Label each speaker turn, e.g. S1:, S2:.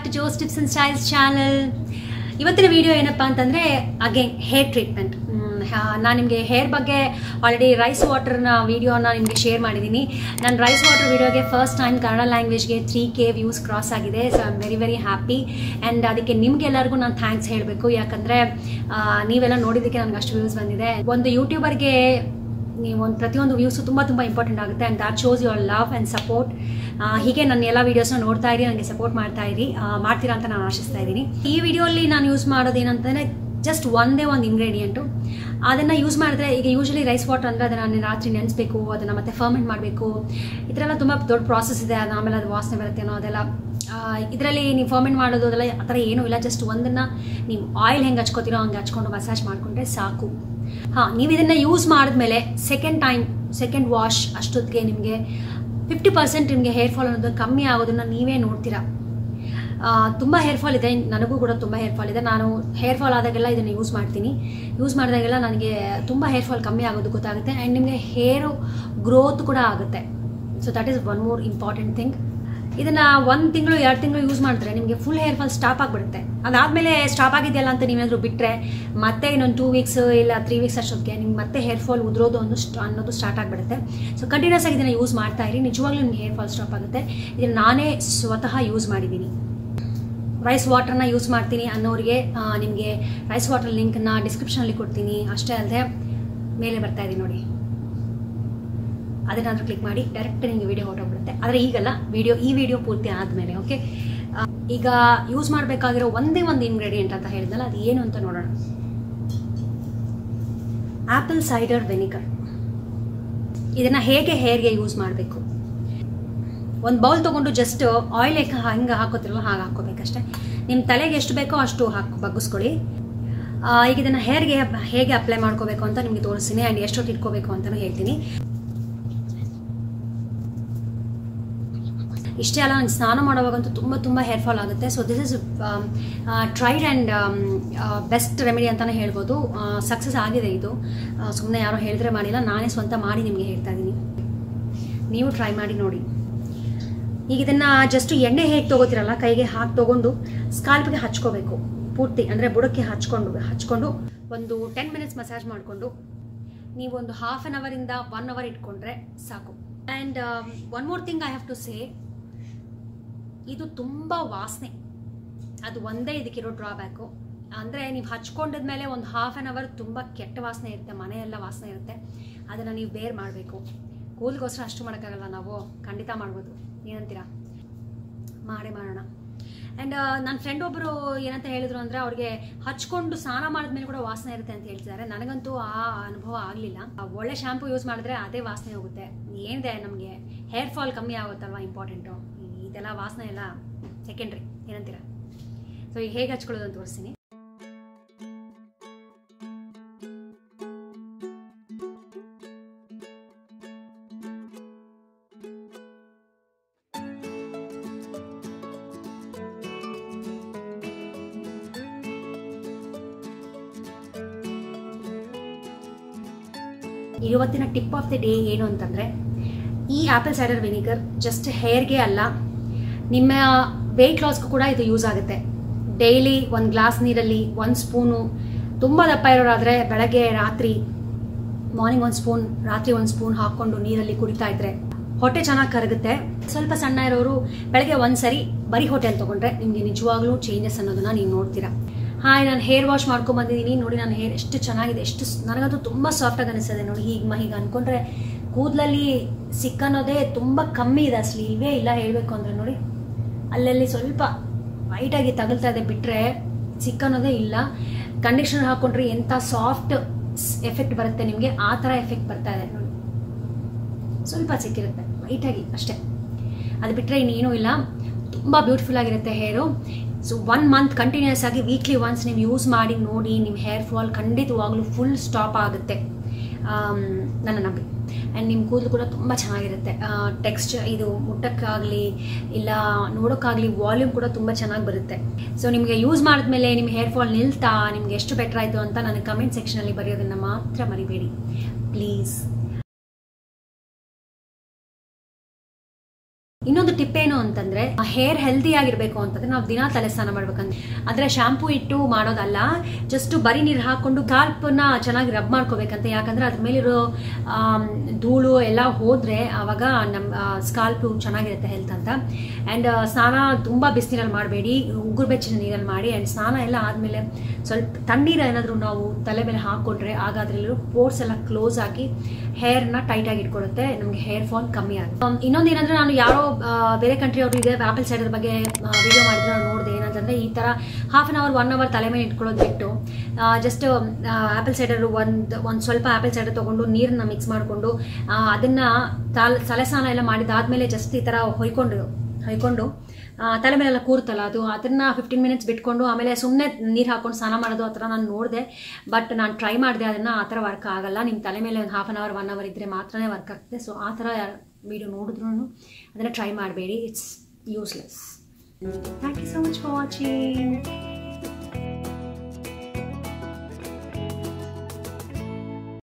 S1: back to Jo's tips and styles channel ಇವತ್ತಿನ video ಏನಪ್ಪಾ ಅಂತಂದ್ರೆ ಅಗೇನ್ ಹೇರ್ ಟ್ರೀಟ್ಮೆಂಟ್ ನಾನು ನಿಮಗೆ ಹೇರ್ ಬಗ್ಗೆ ಆಲ್ರೆಡಿ ರೈಸ್ ವಾಟರ್ನ ವಿಡಿಯೋನ ನಿಮಗೆ ಶೇರ್ ಮಾಡಿದ್ದೀನಿ ನಾನು ರೈಸ್ ವಾಟರ್ ವಿಡಿಯೋಗೆ ಫಸ್ಟ್ ಟೈಮ್ ಕನ್ನಡ ಲ್ಯಾಂಗ್ವೇಜ್ಗೆ ತ್ರೀ ಕೆ ವ್ಯೂಸ್ ಕ್ರಾಸ್ ಆಗಿದೆ so I am very very happy and ಅದಕ್ಕೆ ನಿಮ್ಗೆಲ್ಲರಿಗೂ ನಾನು ಥ್ಯಾಂಕ್ಸ್ ಹೇಳಬೇಕು ಯಾಕಂದರೆ ನೀವೆಲ್ಲ ನೋಡಿದ್ದಕ್ಕೆ ನನಗೆ ಅಷ್ಟು ವ್ಯೂಸ್ ಬಂದಿದೆ ಒಂದು ಯೂಟ್ಯೂಬರ್ಗೆ ನೀವು ಒಂದು ಪ್ರತಿಯೊಂದು ವ್ಯೂಸು ತುಂಬ ತುಂಬ ಇಂಪಾರ್ಟೆಂಟ್ ಆಗುತ್ತೆ and that shows your love and support ಹೀಗೆ ನನ್ನ ಎಲ್ಲ ವೀಡಿಯೋಸ್ನ ನೋಡ್ತಾ ಇರಿ ನನಗೆ ಸಪೋರ್ಟ್ ಮಾಡ್ತಾ ಇರಿ ಆ, ಮಾಡ್ತೀರಾ ಅಂತ ನಾನು ಆಶಿಸ್ತಾ ಇದ್ದೀನಿ ಈ ವಿಡಿಯೋಲಿ ನಾನು ಯೂಸ್ ಮಾಡೋದು ಏನಂತಂದರೆ ಜಸ್ಟ್ ಒಂದೇ ಒಂದು ಇಂಗ್ರೀಡಿಯೆಂಟು ಅದನ್ನು ಯೂಸ್ ಮಾಡಿದ್ರೆ ಈಗ ಯೂಶಲಿ ರೈಸ್ ವಾಟರ್ ಅಂದರೆ ಅದನ್ನು ರಾತ್ರಿ ನೆನೆಸ್ಬೇಕು ಅದನ್ನು ಮತ್ತೆ ಫರ್ಮೆಂಟ್ ಮಾಡಬೇಕು ಈ ಥರ ಎಲ್ಲ ತುಂಬ ದೊಡ್ಡ ಪ್ರಾಸೆಸ್ ಇದೆ ಅದು ಆಮೇಲೆ ಅದು ವಾಸನೆ ಬರುತ್ತೇನೋ ಅದೆಲ್ಲ ಇದರಲ್ಲಿ ನೀವು ಫರ್ಮೆಂಟ್ ಮಾಡೋದು ಅದೆಲ್ಲ ಆ ಥರ ಏನೂ ಇಲ್ಲ ಜಸ್ಟ್ ಒಂದನ್ನು ನೀವು ಆಯಿಲ್ ಹೆಂಗೆ ಹಚ್ಕೋತೀರೋ ಹಂಗೆ ಹಚ್ಕೊಂಡು ಮಸಾಜ್ ಮಾಡಿಕೊಂಡ್ರೆ ಸಾಕು ಹಾಂ ನೀವು ಇದನ್ನು ಯೂಸ್ ಮಾಡಿದ್ಮೇಲೆ ಸೆಕೆಂಡ್ ಟೈಮ್ ಸೆಕೆಂಡ್ ವಾಶ್ ಅಷ್ಟೊತ್ತಿಗೆ ನಿಮಗೆ ಫಿಫ್ಟಿ ಪರ್ಸೆಂಟ್ ನಿಮಗೆ ಹೇರ್ ಫಾಲ್ ಅನ್ನೋದು ಕಮ್ಮಿ ಆಗೋದನ್ನ ನೀವೇ ನೋಡ್ತೀರಾ ತುಂಬ ಹೇರ್ ಫಾಲ್ ಇದೆ ನನಗೂ ಕೂಡ ತುಂಬ ಹೇರ್ ಫಾಲ್ ಇದೆ ನಾನು ಹೇರ್ ಫಾಲ್ ಆದಾಗೆಲ್ಲ ಇದನ್ನು ಯೂಸ್ ಮಾಡ್ತೀನಿ ಯೂಸ್ ಮಾಡಿದಾಗೆಲ್ಲ ನನಗೆ ತುಂಬ ಹೇರ್ ಫಾಲ್ ಕಮ್ಮಿ ಆಗೋದು ಗೊತ್ತಾಗುತ್ತೆ ಆ್ಯಂಡ್ ನಿಮಗೆ ಹೇರು ಗ್ರೋತ್ ಕೂಡ ಆಗುತ್ತೆ so that is one more important thing ಇದನ್ನು ಒಂದು ತಿಂಗಳು ಎರಡು ತಿಂಗಳು ಯೂಸ್ ಮಾಡಿದ್ರೆ ನಿಮಗೆ ಫುಲ್ ಹೇರ್ ಫಾಲ್ ಸ್ಟಾಪ್ ಆಗಿಬಿಡುತ್ತೆ ಅದಾದಮೇಲೆ ಸ್ಟಾಪ್ ಆಗಿದೆಯಲ್ಲ ಅಂತ ನೀವೇನಾದರೂ ಬಿಟ್ಟರೆ ಮತ್ತೆ ಇನ್ನೊಂದು ಟೂ ವೀಕ್ಸ್ ಇಲ್ಲ ತ್ರೀ ವೀಕ್ಸ್ ಅಷ್ಟೊತ್ತಿಗೆ ನಿಮ್ಗೆ ಮತ್ತೆ ಹೇರ್ ಫಾಲ್ ಉದುರೋದು ಒಂದು ಸ್ಟ್- ಅನ್ನೋದು ಸ್ಟಾರ್ಟ್ ಆಗಿಬಿಡುತ್ತೆ ಸೊ ಕಂಟಿನ್ಯೂಸ್ ಆಗಿ ಇದನ್ನು ಯೂಸ್ ಮಾಡ್ತಾ ಇರಿ ನಿಜವಾಗ್ಲೂ ನಿಮ್ಗೆ ಹೇರ್ ಫಾಲ್ ಸ್ಟಾಪ್ ಆಗುತ್ತೆ ಇದನ್ನು ನಾನೇ ಸ್ವತಃ ಯೂಸ್ ಮಾಡಿದ್ದೀನಿ ರೈಸ್ ವಾಟರ್ನ ಯೂಸ್ ಮಾಡ್ತೀನಿ ಅನ್ನೋರಿಗೆ ನಿಮಗೆ ರೈಸ್ ವಾಟರ್ ಲಿಂಕ್ನ ಡಿಸ್ಕ್ರಿಪ್ಷನಲ್ಲಿ ಕೊಡ್ತೀನಿ ಅಷ್ಟೇ ಅಲ್ಲದೆ ಮೇಲೆ ಬರ್ತಾ ಇದೆ ನೋಡಿ ಅದನ್ನಾದ್ರೂ ಕ್ಲಿಕ್ ಮಾಡಿ ಡೈರೆಕ್ಟ್ ನಿಮಗೆ ವಿಡಿಯೋ ಹೊರಟೋಗ್ಬಿಡುತ್ತೆ ಆದರೆ ಈಗಲ್ಲ ವಿಡಿಯೋ ಈ ವಿಡಿಯೋ ಪೂರ್ತಿ ಆದಮೇಲೆ ಓಕೆ ಈಗ ಯೂಸ್ ಮಾಡಬೇಕಾಗಿರೋ ಒಂದೇ ಒಂದು ಇಂಗ್ರೀಡಿಯೆಂಟ್ ಅಂತ ಹೇಳಿದ್ನಲ್ಲ ಅದು ಏನು ಅಂತ ನೋಡೋಣ ಆಪಲ್ ಸೈಡರ್ ವೆನಿಗರ್ ಇದನ್ನು ಹೇಗೆ ಹೇರ್ಗೆ ಯೂಸ್ ಮಾಡಬೇಕು ಒಂದು ಬೌಲ್ ತೊಗೊಂಡು ಜಸ್ಟ್ ಆಯಿಲ್ ಹೆಂಗೆ ಹಾಕೋತಿರಲ್ಲ ಹಾಗೆ ಹಾಕೋಬೇಕಷ್ಟೆ ನಿಮ್ಮ ತಲೆಗೆ ಎಷ್ಟು ಬೇಕೋ ಅಷ್ಟು ಹಾಕಿ ಬಗ್ಗಿಸ್ಕೊಳ್ಳಿ ಆ, ಈಗ ಇದನ್ನು ಹೇರ್ಗೆ ಹೇಗೆ ಅಪ್ಲೈ ಮಾಡ್ಕೋಬೇಕು ಅಂತ ನಿಮಗೆ ತೋರಿಸ್ತೀನಿ ಆ್ಯಂಡ್ ಎಷ್ಟೊತ್ತು ಇಟ್ಕೋಬೇಕು ಅಂತಲೂ ಹೇಳ್ತೀನಿ ಇಷ್ಟೇ ಅಲ್ಲ ನಂಗೆ ಸ್ನಾನ ಮಾಡುವಾಗಂತೂ ತುಂಬ ತುಂಬ ಹೇರ್ ಫಾಲ್ ಆಗುತ್ತೆ so this is tried and best remedy ಅಂತಲೇ ಹೇಳ್ಬೋದು ಸಕ್ಸಸ್ ಆಗಿದೆ ಇದು ಸುಮ್ಮನೆ ಯಾರೋ ಹೇಳಿದ್ರೆ ಮಾಡಿಲ್ಲ ನಾನೇ ಸ್ವಂತ ಮಾಡಿ ನಿಮಗೆ ಹೇಳ್ತಾ ಇದ್ದೀನಿ ನೀವು ಟ್ರೈ ಮಾಡಿ ನೋಡಿ ಈಗ ಇದನ್ನು ಜಸ್ಟ್ ಎಣ್ಣೆ ಹೇಗೆ ತೊಗೋತಿರಲ್ಲ ಕೈಗೆ ಹಾಕಿ ತೊಗೊಂಡು ಸ್ಕಾಲ್ಪ್ಗೆ ಹಚ್ಕೋಬೇಕು ಪೂರ್ತಿ ಅಂದರೆ ಬುಡಕ್ಕೆ ಹಚ್ಕೊಂಡು ಹಚ್ಕೊಂಡು ಒಂದು ಟೆನ್ ಮಿನಿಟ್ಸ್ ಮಸಾಜ್ ಮಾಡಿಕೊಂಡು ನೀವು ಒಂದು ಹಾಫ್ ಆನ್ ಅವರಿಂದ ಒನ್ ಅವರ್ ಇಟ್ಕೊಂಡ್ರೆ ಸಾಕು and one more thing I have to say ಇದು ತುಂಬ ವಾಸನೆ ಅದು ಒಂದೇ ಇದಕ್ಕಿರೋ ಡ್ರಾಬ್ಯಾಕು ಅಂದರೆ ನೀವು ಹಚ್ಕೊಂಡಿದ್ಮೇಲೆ ಒಂದು ಹಾಫ್ ಆನ್ ಅವರ್ ತುಂಬ ಕೆಟ್ಟ ವಾಸನೆ ಇರುತ್ತೆ ಮನೆಯೆಲ್ಲ ವಾಸನೆ ಇರುತ್ತೆ ಅದನ್ನು ನೀವು ಬೇರ್ ಮಾಡಬೇಕು ಕೂದಲಿಗೋಸ್ಕರ ಅಷ್ಟು ಮಾಡೋಕ್ಕಾಗಲ್ಲ ನಾವು ಖಂಡಿತ ಮಾಡ್ಬೋದು ಏನಂತೀರಾ ಮಾಡೇ ಮಾಡೋಣ ಆ್ಯಂಡ್ ನನ್ನ ಫ್ರೆಂಡ್ ಒಬ್ಬರು ಏನಂತ ಹೇಳಿದ್ರು ಅಂದರೆ ಅವ್ರಿಗೆ ಹಚ್ಕೊಂಡು ಸ್ನಾನ ಮಾಡಿದ್ಮೇಲೆ ಕೂಡ ವಾಸನೆ ಇರುತ್ತೆ ಅಂತ ಹೇಳ್ತಿದ್ದಾರೆ ನನಗಂತೂ ಆ ಅನುಭವ ಆಗಲಿಲ್ಲ ಒಳ್ಳೆ ಶಾಂಪೂ ಯೂಸ್ ಮಾಡಿದ್ರೆ ಅದೇ ವಾಸನೆ ಹೋಗುತ್ತೆ ಏನಿದೆ ನಮಗೆ ಹೇರ್ ಫಾಲ್ ಕಮ್ಮಿ ಆಗುತ್ತಲ್ವ ಇಂಪಾರ್ಟೆಂಟು ಇದೆಲ್ಲ ವಾಸನೆ ಎಲ್ಲ ಸೆಕೆಂಡ್ರಿ ಏನಂತೀರಾ ಸೊ ಈಗ ಹೇಗೆ ಹಚ್ಕೊಳ್ಳೋದು ಅಂತ ತೋರಿಸ್ತೀನಿ ಇವತ್ತಿನ ಟಿಪ್ ಆಫ್ ದಿ ಡೇ ಏನು ಅಂತಂದರೆ ಈ ಆ್ಯಪಲ್ ಸೈಡರ್ ವಿನಿಗರ್ ಜಸ್ಟ್ ಹೇರ್ಗೆ ಅಲ್ಲ ನಿಮ್ಮ ವೆಯ್ಟ್ ಲಾಸ್ಗೂ ಕೂಡ ಇದು ಯೂಸ್ ಆಗುತ್ತೆ ಡೈಲಿ ಒಂದು ಗ್ಲಾಸ್ ನೀರಲ್ಲಿ ಒಂದು ಸ್ಪೂನು ತುಂಬ ದಪ್ಪ ಇರೋರಾದರೆ ಬೆಳಗ್ಗೆ ರಾತ್ರಿ ಮಾರ್ನಿಂಗ್ ಒಂದು ಸ್ಪೂನ್ ರಾತ್ರಿ ಒಂದು ಸ್ಪೂನ್ ಹಾಕ್ಕೊಂಡು ನೀರಲ್ಲಿ ಕುಡಿತಾ ಇದ್ರೆ ಹೊಟ್ಟೆ ಚೆನ್ನಾಗಿ ಕರಗುತ್ತೆ ಸ್ವಲ್ಪ ಸಣ್ಣ ಇರೋರು ಬೆಳಗ್ಗೆ ಒಂದು ಸರಿ ಬರೀ ಹೋಟೆಲ್ ತೊಗೊಂಡ್ರೆ ನಿಮಗೆ ನಿಜವಾಗ್ಲೂ ಚೇಂಜಸ್ ಅನ್ನೋದನ್ನ ನೀವು ನೋಡ್ತೀರಾ ಹಾಯ್ ನಾನು ಹೇರ್ ವಾಶ್ ಮಾಡ್ಕೊಂಡ್ ಬಂದಿದ್ದೀನಿ ನೋಡಿ ನನ್ನ ಹೇರ್ ಎಷ್ಟು ಚೆನ್ನಾಗಿದೆ ಎಷ್ಟು ಸ್- ನನಗಂತೂ ತುಂಬ ಸಾಫ್ಟಾಗಿ ಅನಿಸ್ತದೆ ನೋಡಿ ಹೀಗೆ ಮ ಹೀಗೆ ಅನ್ಕೊಂಡ್ರೆ ಕೂದಲಲ್ಲಿ ಸಿಕ್ಕನ್ನೋದೇ ತುಂಬ ಕಮ್ಮಿ ಇದೆ ಅಸಲಿ ಇಲ್ವೇ ಇಲ್ಲ ಹೇಳಬೇಕು ಅಂದರೆ ನೋಡಿ ಅಲ್ಲಲ್ಲಿ ಸ್ವಲ್ಪ ವೈಟಾಗಿ ತಗಲ್ತಾ ಇದೆ ಬಿಟ್ಟರೆ ಸಿಕ್ಕನ್ನೋದೇ ಇಲ್ಲ ಕಂಡೀಷನರ್ ಹಾಕೊಂಡ್ರೆ ಎಂಥ ಸಾಫ್ಟ್ ಎಫೆಕ್ಟ್ ಬರುತ್ತೆ ನಿಮಗೆ ಆ ಥರ ಎಫೆಕ್ಟ್ ಬರ್ತಾ ಇದೆ ನೋಡಿ ಸ್ವಲ್ಪ ಸಿಕ್ಕಿರುತ್ತೆ ವೈಟಾಗಿ ಅಷ್ಟೇ ಅದು ಬಿಟ್ಟರೆ ಇನ್ನೇನೂ ಇಲ್ಲ ತುಂಬ ಬ್ಯೂಟಿಫುಲ್ ಆಗಿರುತ್ತೆ hair so one month continuous ಆಗಿ ವೀಕ್ಲಿ ಒನ್ಸ್ ನೀವು ಯೂಸ್ ಮಾಡಿ ನೋಡಿ ನಿಮ್ಮ ಹೇರ್ ಫಾಲ್ ಖಂಡಿತವಾಗ್ಲೂ ಫುಲ್ ಸ್ಟಾಪ್ ಆಗುತ್ತೆ ಆಮ್, ನನ್ನ ನಂಬಿಕೆ ಆ್ಯಂಡ್ ನಿಮ್ಮ ಕೂದಲು ಕೂಡ ತುಂಬ ಚೆನ್ನಾಗಿರುತ್ತೆ ಟೆಕ್ಸ್ಚರ್ ಇದು ಮುಟ್ಟಕ್ಕಾಗಲಿ ಇಲ್ಲ ನೋಡೋಕ್ಕಾಗಲಿ ವಾಲ್ಯೂಮ್ ಕೂಡ ತುಂಬ ಚೆನ್ನಾಗಿ ಬರುತ್ತೆ ಸೊ ನಿಮಗೆ ಯೂಸ್ ಮಾಡಿದ್ಮೇಲೆ ನಿಮ್ಮ ಹೇರ್ ಫಾಲ್ ನಿಲ್ತಾ ನಿಮ್ಗೆ ಎಷ್ಟು ಬೆಟರ್ ಆಯಿತು ಅಂತ ನನಗೆ ಕಮೆಂಟ್ ಸೆಕ್ಷನಲ್ಲಿ ಬರೆಯೋದನ್ನು ಮಾತ್ರ ಮರಿಬೇಡಿ ಪ್ಲೀಸ್ ಇನ್ನೊಂದು ಟಿಪ್ ಏನು ಅಂತಂದ್ರೆ ಹೇರ್ ಹೆಲ್ದಿ ಆಗಿರ್ಬೇಕು ಅಂತಂದ್ರೆ ನಾವು ದಿನ ತಲೆ ಸ್ನಾನ ಮಾಡ್ಬೇಕಂದ್ರೆ ಅಂದ್ರೆ ಶಾಂಪೂ ಇಟ್ಟು ಮಾಡೋದಲ್ಲ ಜಸ್ಟ್ ಬರೀ ನೀರು ಹಾಕೊಂಡು ಕಾಲ್ಪನ್ನ ಚೆನ್ನಾಗಿ ರಬ್ ಮಾಡ್ಕೋಬೇಕಂತ ಯಾಕಂದ್ರೆ ಅದ್ರ ಮೇಲಿರೋ ಆಮ್, ಧೂಳು ಎಲ್ಲ ಹೋದ್ರೆ ಅವಾಗ ನಮ್ಮ ಸ್ಕಾಲ್ಪು ಚೆನ್ನಾಗಿರುತ್ತೆ ಹೆಲ್ತ್ ಅಂತ ಆ್ಯಂಡ್ ಸ್ನಾನ ತುಂಬ ಬಿಸಿನೀರಲ್ಲಿ ಮಾಡಬೇಡಿ ಉಗುರು ಬೆಚ್ಚಿನ ನೀರಲ್ಲಿ ಮಾಡಿ ಆ್ಯಂಡ್ ಸ್ನಾನ ಎಲ್ಲ ಆದಮೇಲೆ ಸ್ವಲ್ಪ ತಣ್ಣೀರು ಏನಾದರೂ ನಾವು ತಲೆ ಮೇಲೆ ಹಾಕ್ಕೊಂಡ್ರೆ ಆಗ ಅದರಲ್ಲಿರೋ ಪೋರ್ಸ್ ಎಲ್ಲ ಕ್ಲೋಸ್ ಆಗಿ ಹೇರ್ನ ಟೈಟಾಗಿ ಇಟ್ಕೊಳ್ಳುತ್ತೆ ನಮಗೆ ಹೇರ್ ಫಾಲ್ ಕಮ್ಮಿ ಆಗುತ್ತೆ um, ಇನ್ನೊಂದು ಏನಂದ್ರೆ ನಾನು ಯಾರೋ ಆ, ಬೇರೆ ಕಂಟ್ರಿ ಅವರು ಇದೆ ಆಪಲ್ ಸೈಡರ್ ಬಗ್ಗೆ ವಿಡಿಯೋ ಮಾಡಿದ್ರೆ ನಾನು ನೋಡಿದೆ ಏನಂತಂದ್ರೆ ಈ ಥರ half an hour one hour ತಲೆ ಮೇಲೆ ಇಟ್ಕೊಳ್ಳೋದು ಬಿಟ್ಟು ಜಸ್ಟ್ ಆಪಲ್ ಸೈಡರ್ ಒಂದು ಒಂದು ಸ್ವಲ್ಪ ಆಪಲ್ ಸೈಡರ್ ತೊಗೊಂಡು ನೀರನ್ನ ಮಿಕ್ಸ್ ಮಾಡಿಕೊಂಡು ಅದನ್ನು ತಾಲ್ ತಲೆ ಸ್ನಾನ ಎಲ್ಲ ಮಾಡಿದಾದ್ಮೇಲೆ ಜಸ್ಟ್ ಈ ಥರ ಹೊಯ್ಕೊಂಡು ಹೊಯ್ಕೊಂಡು ಆ, ತಲೆ ಮೇಲೆಲ್ಲ ಕೂರ್ತಲ್ಲ ಅದು ಅದನ್ನ ಫಿಫ್ಟೀನ್ ಮಿನಿಟ್ಸ್ ಬಿಟ್ಕೊಂಡು ಆಮೇಲೆ ಸುಮ್ಮನೆ ನೀರು ಹಾಕೊಂಡು ಸ್ನಾನ ಮಾಡೋದು ಆ ಥರ ನಾನು ನೋಡಿದೆ ಬಟ್ ನಾನು ಟ್ರೈ ಮಾಡಿದೆ ಅದನ್ನು ಆ ಥರ ವರ್ಕ್ ಆಗಲ್ಲ ನಿಮ್ಮ ತಲೆ ಮೇಲೆ ಒಂದು half an hour one hour ಇದ್ದರೆ ಮಾತ್ರನೇ ವರ್ಕ್ ಆಗ್ತದೆ ಸೊ ಆ ಥರ ವಿಡಿಯೋ ನೋಡಿದ್ರು ಅದನ್ನು ಟ್ರೈ ಮಾಡಬೇಡಿ it's useless thank you so much for watching